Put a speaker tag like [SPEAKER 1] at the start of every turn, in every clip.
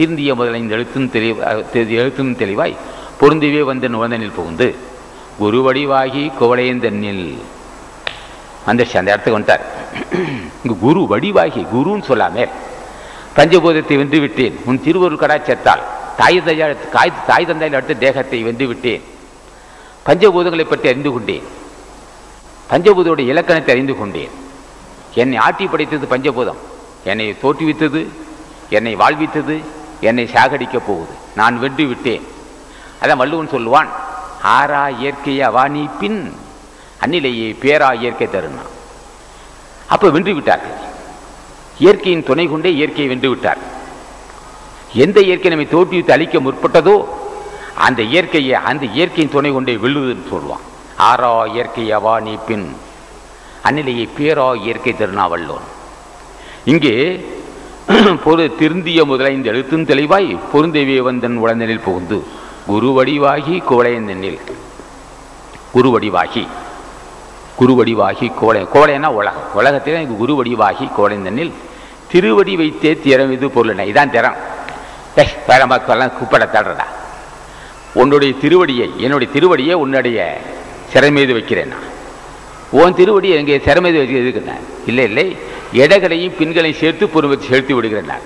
[SPEAKER 1] திருந்திய முதலில் எழுத்தும் தெளிவாய் எழுத்தும் தெளிவாய் பொருந்திவே வந்து நுழைந்தனில் புகுந்து குருவடிவாகி குவளையந்தன்னில் வந்துருச்சு அந்த இடத்துக்கு வந்துட்டார் இங்கு குரு வடிவாகி குருன்னு சொல்லாமே பஞ்சபூதத்தை வென்று விட்டேன் உன் திருவருள் கடாச்சத்தால் தாய் தயா தாய் தாய் தந்தையில் அடுத்த தேகத்தை வென்று விட்டேன் பஞ்சபூதங்களை பற்றி அறிந்து கொண்டேன் பஞ்சபூதோட இலக்கணத்தை அறிந்து கொண்டேன் என்னை ஆட்டி படைத்தது பஞ்சபூதம் என்னை தோற்றுவித்தது என்னை வாழ்வித்தது என்னை சாகடிக்கப் போகுது நான் வென்று விட்டேன் அதான் வள்ளுவன் சொல்லுவான் ஆறா இயற்கைய வாணி பின் அந்நிலையே பேரா இயற்கை தருணா அப்போ வென்று விட்டார்கள் இயற்கையின் துணை கொண்டே இயற்கையை வென்று விட்டார் எந்த இயற்கை நம்மை தோற்றுவித்து அழிக்க முற்பட்டதோ அந்த இயற்கையை அந்த இயற்கையின் துணை கொண்டே வெல்லுவதுன்னு சொல்லுவான் ஆறா இயற்கைய வாணி பின் அந்நிலையை பேரா இயற்கை தருணாவல்லோன் இங்கே பொரு திருந்திய முதலைந்து எழுத்தும் தெளிவாய் பொருந்தவே வந்தன் உழந்தனில் புகுந்து குருவடிவாகி கோளையந்தனில் குருவடிவாகி குருவடிவாகி கோளை கோளைனா உலகம் உலகத்தில் எனக்கு குருவடிவாகி கோளைந்தனில் திருவடி வைத்தே திறம் இது பொருள் இதான் திறம் டேய் பேரம்பாக்கெல்லாம் குப்பட தடுறடா உன்னுடைய திருவடியை என்னுடைய திருவடியை உன்னுடைய சிறை மீது வைக்கிறேன் நான் உன் திருவடி எங்கே சிறை மீது வச்சு எதுக்குண்ணா இல்லை இல்லை எடைகளையும் பின்களையும் சேர்த்து பொறுமை செலுத்தி விடுகிறேன் நான்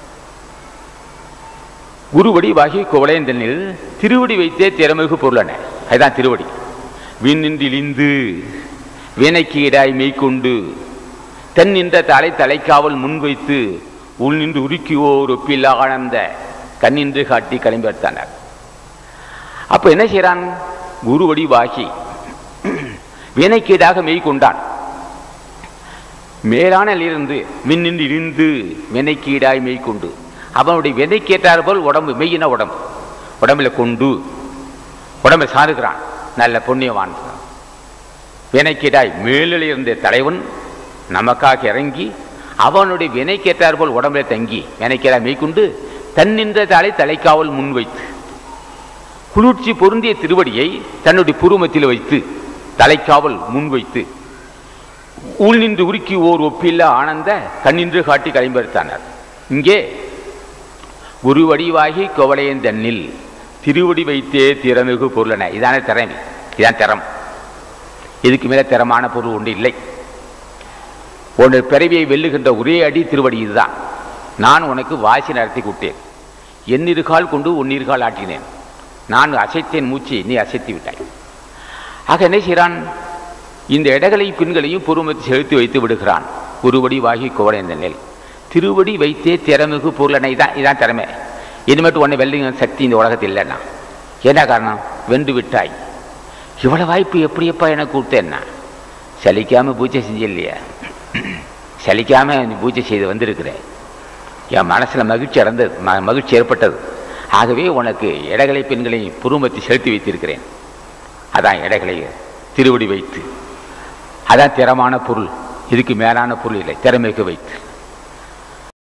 [SPEAKER 1] குருவடி வாகி குவளையந்தனில் திருவடி வைத்தே திறமிகு பொருளன அதுதான் திருவடி விண்ணின்றிழிந்து வினைக்கு இடாய் மெய்க்கொண்டு தென் நின்ற தலை தலைக்காவல் முன்வைத்து உள் நின்று உருக்கியோர் ஒப்பில்லா ஆனந்த கண்ணின்று காட்டி கிளம்பித்தானார் அப்ப என்ன செய்யறான் குருவடி வாகி வினைக்கீடாக மெய் கொண்டான் மேலானிலிருந்து மின்னின்று இருந்து வினைக்கீடாய் மெய் கொண்டு அவனுடைய வினைக்கேற்றார் போல் உடம்பு மெய்யின உடம்பு உடம்புல கொண்டு உடம்பை சாருகிறான் நல்ல புண்ணியவான் வினைக்கீடாய் மேலில் இருந்த தலைவன் நமக்காக இறங்கி அவனுடைய வினைக்கேற்றார் போல் உடம்புல தங்கி வினைக்கீடாய் மெய்க்கொண்டு தன்னின்ற தலை தலைக்காவல் முன்வைத்து குளிர்ச்சி பொருந்திய திருவடியை தன்னுடைய புருமத்தில் வைத்து தலைக்காவல் முன்வைத்து உள் நின்று உருக்கி ஓர் ஒப்பில்லா ஆனந்த கண்ணின்று காட்டி கைம்பெடுத்தானர் இங்கே குருவடிவாகி கோவலையன் தன்னில் திருவடி வைத்தே திறமிகு பொருளன இதான திறமை இதான் திறம் இதுக்கு மேல திறமான பொருள் ஒன்று இல்லை உன்னுடைய பிறவியை வெல்லுகின்ற ஒரே அடி திருவடி இதுதான் நான் உனக்கு வாசி நடத்தி கொடுத்தேன் எண்ணிருகால் கொண்டு உன்னிருகால் ஆட்டினேன் நான் அசைத்தேன் மூச்சு நீ அசைத்து விட்டாய் ஆக என்ன செய்கிறான் இந்த இடகளை பின்களையும் பொறுமத்தை செலுத்தி வைத்து விடுகிறான் குருவடி வாகி கோவடைந்த நெல் திருவடி வைத்தே திறமிகு பொருளனை தான் இதான் திறமை இனிமேட்டு உன்னை வெல்லுங்க சக்தி இந்த உலகத்தில் இல்லைன்னா என்ன காரணம் வென்று விட்டாய் இவ்வளவு வாய்ப்பு எப்படியப்பா எனக்கு கொடுத்தேன்னா சலிக்காம பூஜை செஞ்சில்லையா சலிக்காம நீ பூஜை செய்து வந்திருக்கிறேன் என் மனசுல மகிழ்ச்சி அடைந்தது ம- மகிழ்ச்சி ஏற்பட்டது ஆகவே உனக்கு இடகளை பெண்களை புருமத்தை செலுத்தி வைத்திருக்கிறேன் அதான் எடைகளை திருவடி வைத்து அதான் திறமான பொருள் இதுக்கு மேலான பொருள் இல்லை திறமைக்கு வைத்து